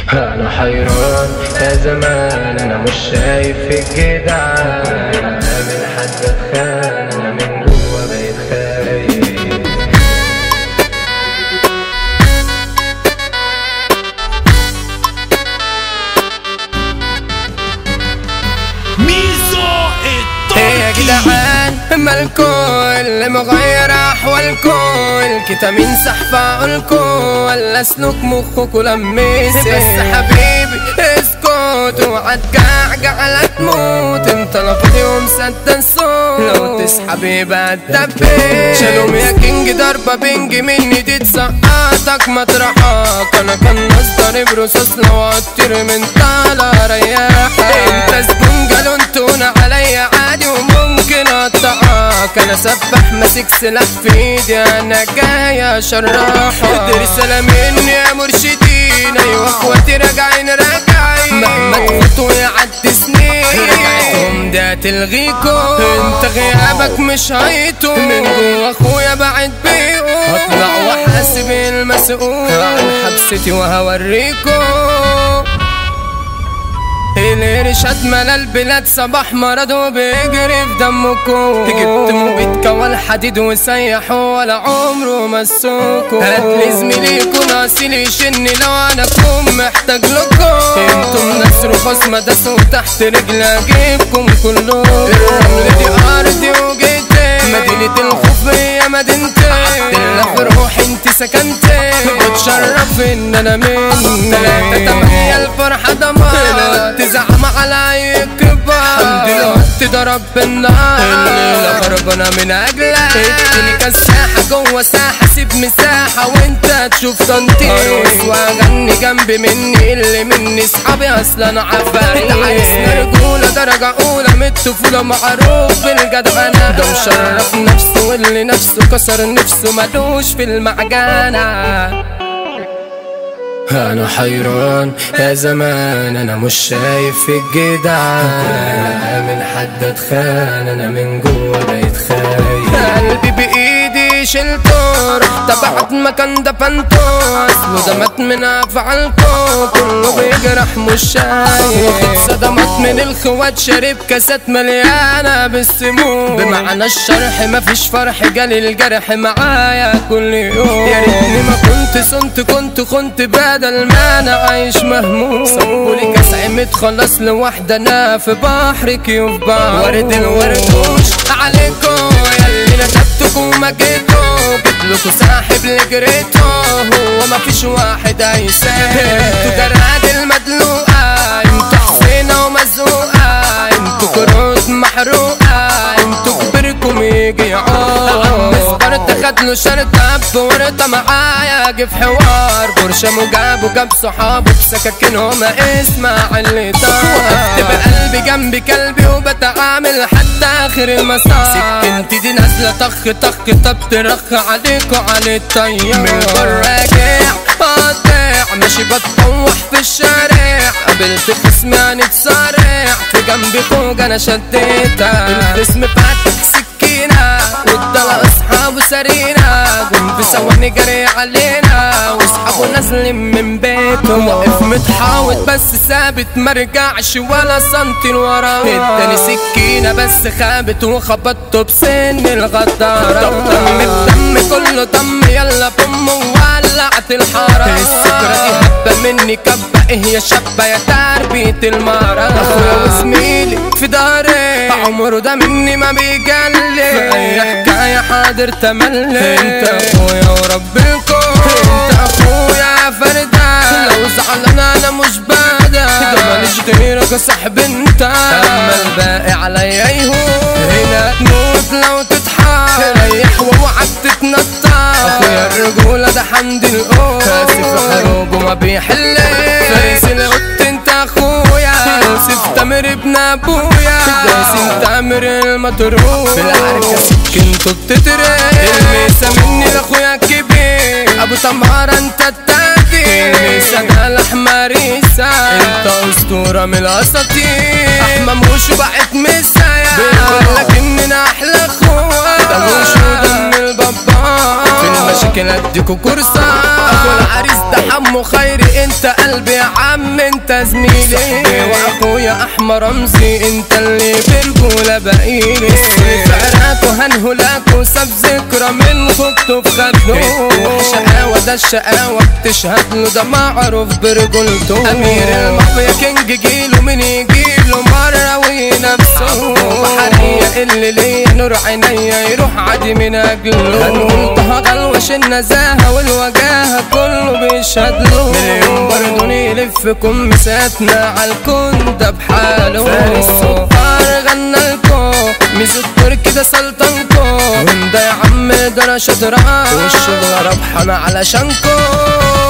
انا حيران يا زمان انا مش شايف الجدعان انا من حد اتخان انا من جوا بقيت خايف ميزو ايه يا التركي جدعان مالكل مغير احوالكل كتامين سحفة عقلكل ولا سلوك مخكوا لميسي بس حبيبي اسكت وعتجعجع على تموت انت لفظي ومصدق الصوت لو تسحب يبقى تدبي شالوم يا كينج ضربة بنج مني دي تسقطك مطرحك انا كان مصدر برصاص لو اطير من طالع رياحك انت زبون جالونتون عليا عادي وممكن اقطعك انا سبح ماسك سلاح في ايدي انا جاي اشرحك دي رسالة مني يا مرشدين ايوه اخواتي راجعين راجعين مهما تفوتوا يعدي سنين رجعتهم ده تلغيكم انت غيابك مش هيطول من جوا اخويا بعد بيقول هطلع واحاسب المسؤول عن حبستي وهوريكم الارشاد ملا البلاد صباح مرض وبيجري في دمكم جبت مبيت والحديد وسيحوا ولا عمره مسوكوا هاتلي زميليكوا ناصي لي يشني لو انا اكون محتاج لكم انتم ناس رخاص ما داسوا تحت رجلي اجيبكم كلكم الرمل دي ارضي وجيتي مدينة الخوف هي مدينتي عبدالله في روحي انت سكنتي بتشرف ان انا من تلاتة تمانية الفرحة دمار تزعم على يكبر الحمد لله ضرب بالنار الليلة خربانة من اجلك اديني كساحة جوه ساحة سيب مساحة وانت تشوف تنطيط ارقص واغني جنبي مني اللي مني صحابي اصلا عفاريت عايزنا رجولة درجة اولى من الطفولة معروف بالجدعنة ده مشرف نفسه واللي نفسه كسر نفسه ملوش في المعجنة انا حيران يا زمان انا مش شايف الجدعان انا من حد اتخان انا من جوا بقيت خايف قلبي بايدي شلته رحت بعد ما كان دفنته اصله ده مات من افعالكم كله بيجرح مش شايف صدمات من الخوات شرب كاسات مليانه بالسموم بمعنى الشرح مفيش فرح جالي الجرح معايا كل يوم يا ريتني ما كنت صنت كنت خنت بدل ما انا عايش مهموم صبولي كاس عمت خلاص لوحدة انا في بحرك يفبع ورد الوردوش عليكم ياللي نسبتكم ما جيتوا جيتلكوا ساحب اللي جريته هو مفيش واحد هيساعد انتوا جراد المدلوقة انتوا حسينة ومزوقة انتوا كروت محروقة انتوا كبركم يجي عار مسبرت خد له شرط اب ورطة معايا جه في حوار برشم وجاب وجاب صحابه بسكاكينهم اسمع اللي طار بقلبي جنبي كلبي وبتعامل حتى اخر المسار سكنتي دي نازلة طخ طخ طب ترخ عليك وعلى الطيار من راجع قاطع ماشي بتطوح في الشارع قابلت خصمي هنتصارع في جنبي فوق انا شديتها الخصم فاتح سكينة والضل اصحابه سرينا جم في ثواني جري علينا واصحابه نازلين من بيته واقف متحاوط بس ثابت مرجعش ولا سنتي لورا اداني سكينة بس خابت وخبطته بسن الغدارة طب دم الدم كله دم يلا بم ولعت الحارة السكرة دي هبة مني كبة ايه يا شابة يا تربية المارة اخويا وزميلي في داري عمره ده مني ما بيجلي في اي حكاية حاضر تملي انت اخويا ورب الكون انت اخويا فردة لو زعلان انا مش بادة ده ماليش غيرك يا صاحبي انت اما الباقي عليا يهون هنا تموت لو تتحار ريح واوعك تتنطط اخويا الرجولة ده حمد القوم كاسف حروبه ما بيحل فارس القط انت اخويا يوسف تامر ابن ابويا دايس تامر المطروح في العركة سكنته بتترق الميسة مني لاخويا الكبير ابو تمارة انت التاجر الميسة ده الاحمر انت اسطورة من الاساطير احمى موش بقت مسايا بيقول لك اننا احلى اخوات ده موش ودم البابا في المشاكل اديكوا كورسة اخو العريس ده حمو خيري انت قلبي يا عم انت زميلي واخويا احمد رمزي انت اللي برجولة بقيلي فعلك وهنهلاك وساب ذكرى من خطه في خده شقاوة ده الشقاوة بتشهد له ده معروف برجولته امير المافيا كينج جيله من يجيله مرة وينافسه بحرية اللي ليا نور عينيا يروح عادي من اجله هنقول طه غلوش النزاهة والوجاهة كله بيشهد له مليون برضه يلفكم مساتنا عالكون ده بحاله فارس سكر غنى لكم ميزو التركي ده سلطنكم وانده يا عم ده انا شاطرة والشغل ربحانة علشانكم